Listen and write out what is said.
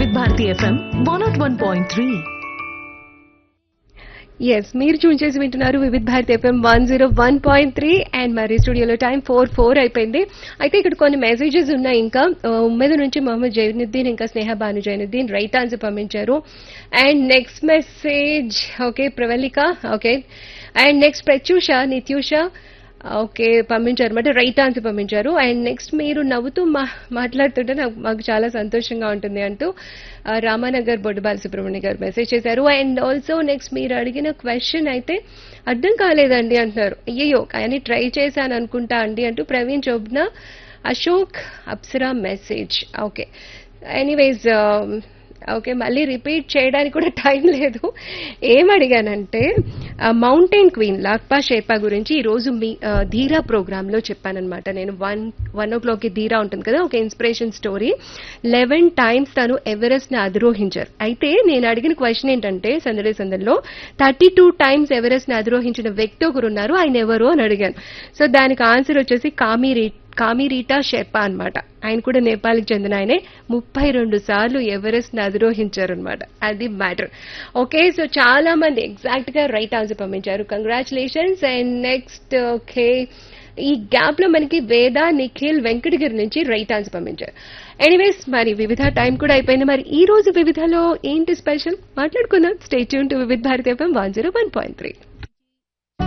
వివిధ Bharati FM one nought one point three yes మీరు tune చేసి వింటున్నారు Vividh Bharati FM one zero one point three and మరి స్టూడియోలో టైం ఫోర్ ఫోర్ అయిపోయింది అయితే ఇక్కడ కొన్ని మెసేజెస్ ఉన్నాయి ఇంకా ఆ, ఉమ్మేద నుంచి మొహమ్మద్ జైనుద్దీన్ ఇంకా స్నేహ భాను జైనుద్దీన్ రైట్ ఆన్సర్ పంపించారు and next message okay Pravallika okay and next Pratyusha Nityusha okay పంపించారు అంటే రైట్ ఆన్సర్ పంపించారు అండ్ నెక్స్ట్ మీరు నవ్వుతూ మా మాట్లాడుతుంటే నాకు మాకు చాలా సంతోషంగా ఉంటుంది అంటూ ఆ, రామానగర్ బొడ్డుబాల సుబ్రహ్మణ్య గారు మెసేజ్ చేశారు అండ్ ఆల్సో నెక్స్ట్ మీరు అడిగిన క్వశ్చన్ అయితే అర్థం కాలేదండి అంటున్నారు అయ్యయ్యో కానీ ట్రై చేశాను అనుకుంటా అండి అంటూ Praveen Chobna Ashok Apsara message okay anyways okay మళ్ళీ రిపీట్ చేయడానికి కూడా టైం లేదు ఏం అడిగానంటే మౌంటైన్ క్వీన్ లాక్పా షేర్పా గురించి ఈ రోజు మీ ఆ, ధీరా ప్రోగ్రామ్ లో చెప్పానన్నమాట నేను వన్ వన్ ఓ క్లాక్ కి ధీరా ఉంటుంది కదా ఒక ఇన్స్పిరేషన్ స్టోరీ లెవెన్ టైమ్స్ తను ఎవరెస్ట్ ని అధిరోహించారు అయితే నేను అడిగిన క్వశ్చన్ ఏంటంటే సందడే సందడిలో థర్టీ టూ టైమ్స్ ఎవరెస్ట్ ని అధిరోహించిన వ్యక్తి ఒకరు ఉన్నారు ఆయన ఎవరు అని అడిగాను సో దానికి ఆన్సర్ వచ్చేసి కామిరీ కామిరీటా షెర్పా అన్నమాట ఆయన కూడా నేపాల్కి చెందిన ఆయనే ముప్పై రెండు సార్లు ఎవరెస్ట్ ని అధిరోహించారు అనమాట అది మ్యాటర్ ఓకే సో చాలా మంది ఎగ్జాక్ట్ గా రైట్ ఆన్సర్ పంపించారు కంగ్రాచులేషన్స్ అండ్ నెక్స్ట్ ఓకే ఈ గ్యాప్ లో మనకి వేద నిఖిల్ వెంకటగిరి నుంచి రైట్ ఆన్సర్ పంపించారు ఎనీవేస్ మరి వివిధ టైం కూడా అయిపోయింది మరి ఈ రోజు వివిధలో ఏంటి స్పెషల్ మాట్లాడుకుందాం stay tune to Vividh Bharati FM one zero one point three